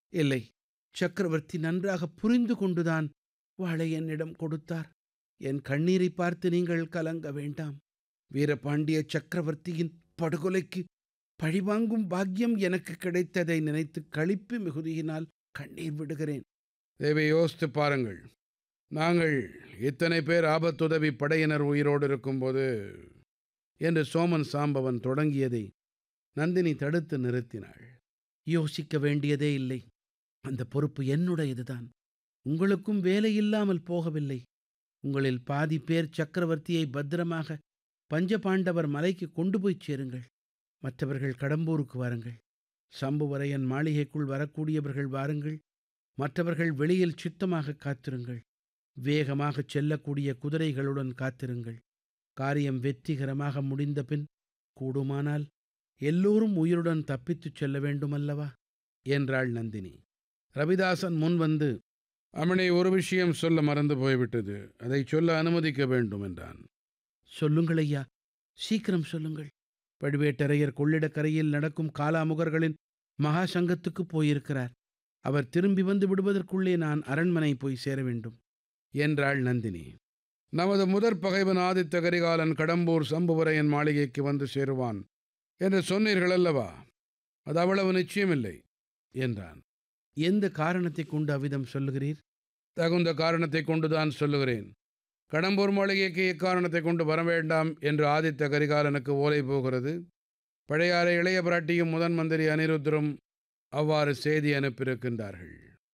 இல்லை சக்கரவர்த்தி நன்றாக புரிந்து கொண்டுதான் வாளை என்னிடம் கொடுத்தார் என் கண்ணீரை பார்த்து நீங்கள் கலங்க வேண்டாம் வீரபாண்டிய சக்கரவர்த்தியின் படுகொலைக்கு பழிவாங்கும் பாக்கியம் எனக்கு கிடைத்ததை நினைத்து களிப்பு மிகுதியினால் கண்ணீர் விடுகிறேன் தேவை யோசித்து பாருங்கள் நாங்கள் இத்தனை பேர் ஆபத்துதவி படையினர் உயிரோடு இருக்கும்போது என்று சோமன் சாம்பவன் தொடங்கியதை நந்தினி தடுத்து நிறுத்தினாள் யோசிக்க வேண்டியதே இல்லை அந்த பொறுப்பு என்னுடையதுதான் உங்களுக்கும் வேலை இல்லாமல் போகவில்லை உங்களில் பாதி பேர் சக்கரவர்த்தியை பத்திரமாக பஞ்சபாண்டவர் மலைக்கு கொண்டு போய்ச் சேருங்கள் மற்றவர்கள் கடம்பூருக்கு வாருங்கள் சம்புவரையன் மாளிகைக்குள் வரக்கூடியவர்கள் வாருங்கள் மற்றவர்கள் வெளியில் சித்தமாக காத்திருங்கள் வேகமாகச் செல்லக்கூடிய குதிரைகளுடன் காத்திருங்கள் காரியம் வெற்றிகரமாக முடிந்த பின் கூடுமானால் எல்லோரும் உயிருடன் தப்பித்துச் செல்ல வேண்டுமல்லவா என்றாள் நந்தினி ரவிதாசன் முன் வந்து அவனை ஒரு விஷயம் சொல்ல மறந்து போய்விட்டது அதை சொல்ல அனுமதிக்க வேண்டும் என்றான் சொல்லுங்கள் ஐயா சீக்கிரம் சொல்லுங்கள் பழுவேட்டரையர் கொள்ளிடக்கரையில் நடக்கும் காலாமுகர்களின் மகா சங்கத்துக்கு போயிருக்கிறார் அவர் திரும்பி வந்து விடுவதற்குள்ளே நான் அரண்மனை போய் சேர வேண்டும் என்றாள் நந்தினி நமது முதற் பகைவன் ஆதித்த கரிகாலன் கடம்பூர் சம்புவரையன் மாளிகைக்கு வந்து சேருவான் என்று சொன்னீர்கள் அல்லவா அது அவ்வளவு நிச்சயமில்லை என்றான் எந்த காரணத்தை கொண்டு அவ்விதம் சொல்லுகிறீர் தகுந்த காரணத்தை கொண்டுதான் சொல்லுகிறேன் கடம்பூர் மாளிகைக்கு இக்காரணத்தை கொண்டு வர வேண்டாம் என்று ஆதித்த கரிகாலனுக்கு ஓலை போகிறது பழையாறை இளைய பிராட்டியும் முதன் மந்திரி அனிருத்தரும் அவ்வாறு செய்தி அனுப்பியிருக்கின்றார்கள்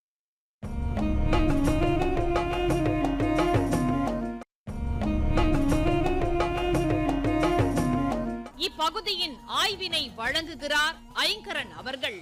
இப்பகுதியின் ஆய்வினை வழங்குகிறார் ஐங்கரன் அவர்கள்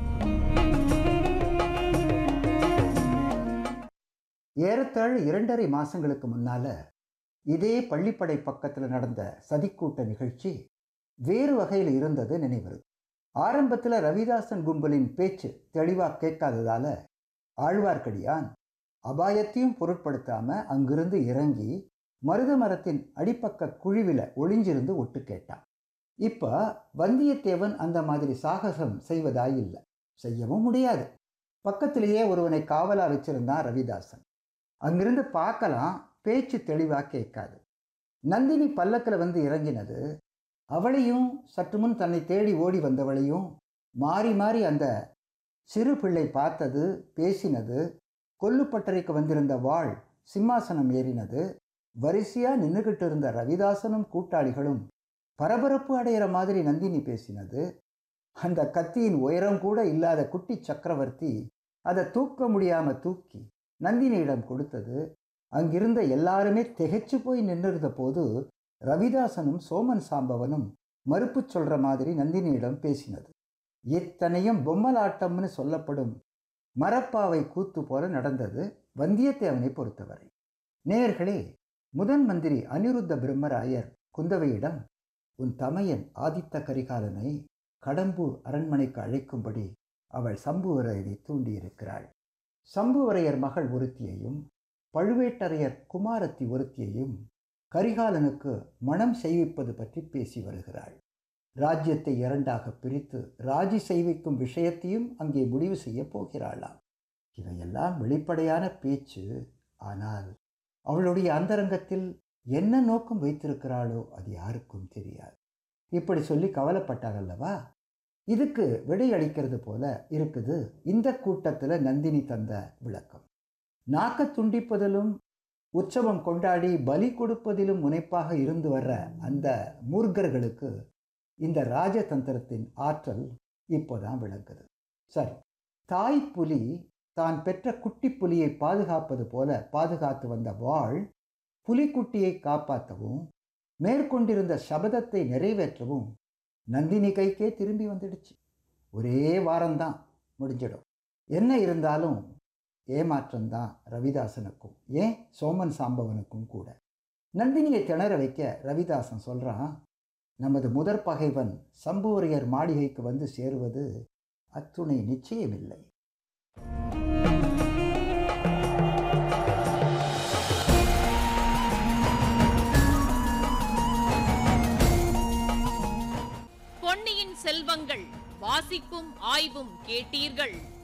ஏறத்தாழ இரண்டரை மாசங்களுக்கு முன்னால இதே பள்ளிப்படை பக்கத்தில் நடந்த சதிக்கூட்ட நிகழ்ச்சி வேறு வகையில் இருந்தது நினைவு ஆரம்பத்தில் ரவிதாசன் கும்பலின் பேச்சு தெளிவாக கேட்காததால ஆழ்வார்க்கடியான் அபாயத்தையும் பொருட்படுத்தாம அங்கிருந்து இறங்கி மருத மரத்தின் அடிப்பக்க குழிவில ஒளிஞ்சிருந்து ஒட்டு கேட்டான் இப்ப வந்தியத்தேவன் அந்த மாதிரி சாகசம் செய்வதாயில்லை செய்யவும் முடியாது பக்கத்திலேயே ஒருவனை காவலா வச்சிருந்தான் ரவிதாசன் அங்கிருந்து பார்க்கலாம் பேச்சு தெளிவா கேட்காது நந்தினி பல்லக்கில் வந்து இறங்கினது அவளையும் சற்று முன் தன்னை தேடி ஓடி வந்தவளையும் மாறி மாறி அந்த சிறு பிள்ளை பார்த்தது பேசினது கொல்லுப்பட்டறைக்கு வந்திருந்த வாள் சிம்மாசனம் ஏறினது வரிசையா நின்றுகிட்டு இருந்த ரவிதாசனும் கூட்டாளிகளும் பரபரப்பு அடையிற மாதிரி நந்தினி பேசினது அந்த கத்தியின் உயரம் கூட இல்லாத குட்டி சக்கரவர்த்தி அதை தூக்க முடியாம தூக்கி நந்தினியிடம் கொடுத்தது அங்கிருந்த எல்லாருமே திகைச்சு போய் நின்றிருந்த போது ரவிதாசனும் சோமன் சாம்பவனும் மறுப்பு சொல்ற மாதிரி நந்தினியிடம் பேசினது இத்தனையும் பொம்மலாட்டம்னு சொல்லப்படும் மரப்பாவை கூத்து போல நடந்தது வந்தியத்தேவனை பொறுத்தவரை நேயர்களே முதன் மந்திரி அனிருத்த பிரம்மராயர் குந்தவையிடம் உன் தமையன் ஆதித்த கரிகாலனை கடம்பூர் அரண்மனைக்கு அழைக்கும்படி அவள் சம்புவரையரை தூண்டியிருக்கிறாள் சம்புவரையர் மகள் ஒருத்தியையும் பழுவேட்டரையர் குமாரத்தி ஒருத்தியையும் கரிகாலனுக்கு மனம் செய்விப்பது பற்றி பேசி வருகிறாள் ராஜ்யத்தை இரண்டாக பிரித்து ராஜி செய்விக்கும் விஷயத்தையும் அங்கே முடிவு செய்ய போகிறாளாம் இவையெல்லாம் வெளிப்படையான பேச்சு ஆனால் அவளுடைய அந்தரங்கத்தில் என்ன நோக்கம் வைத்திருக்கிறாளோ அது யாருக்கும் தெரியாது இப்படி சொல்லி கவலைப்பட்டார் அல்லவா இதுக்கு விடையளிக்கிறது போல இருக்குது இந்த கூட்டத்தில் நந்தினி தந்த விளக்கம் நாக்க துண்டிப்பதிலும் உற்சவம் கொண்டாடி பலி கொடுப்பதிலும் முனைப்பாக இருந்து வர்ற அந்த மூர்க்கர்களுக்கு இந்த ராஜதந்திரத்தின் ஆற்றல் இப்போதான் விளங்குது சரி தாய் புலி தான் பெற்ற குட்டி புலியை பாதுகாப்பது போல பாதுகாத்து வந்த வாள் புலிக்குட்டியை காப்பாற்றவும் மேற்கொண்டிருந்த சபதத்தை நிறைவேற்றவும் நந்தினி கைக்கே திரும்பி வந்துடுச்சு ஒரே வாரம்தான் முடிஞ்சிடும் என்ன இருந்தாலும் ஏமாற்றம்தான் ரவிதாசனுக்கும் ஏன் சோமன் சாம்பவனுக்கும் கூட நந்தினியை திணற வைக்க ரவிதாசன் சொல்கிறான் நமது முதற் பகைவன் சம்புவரையர் மாளிகைக்கு வந்து சேருவது அத்துணை நிச்சயமில்லை பொன்னியின் செல்வங்கள் வாசிப்பும் ஆய்வும் கேட்டீர்கள்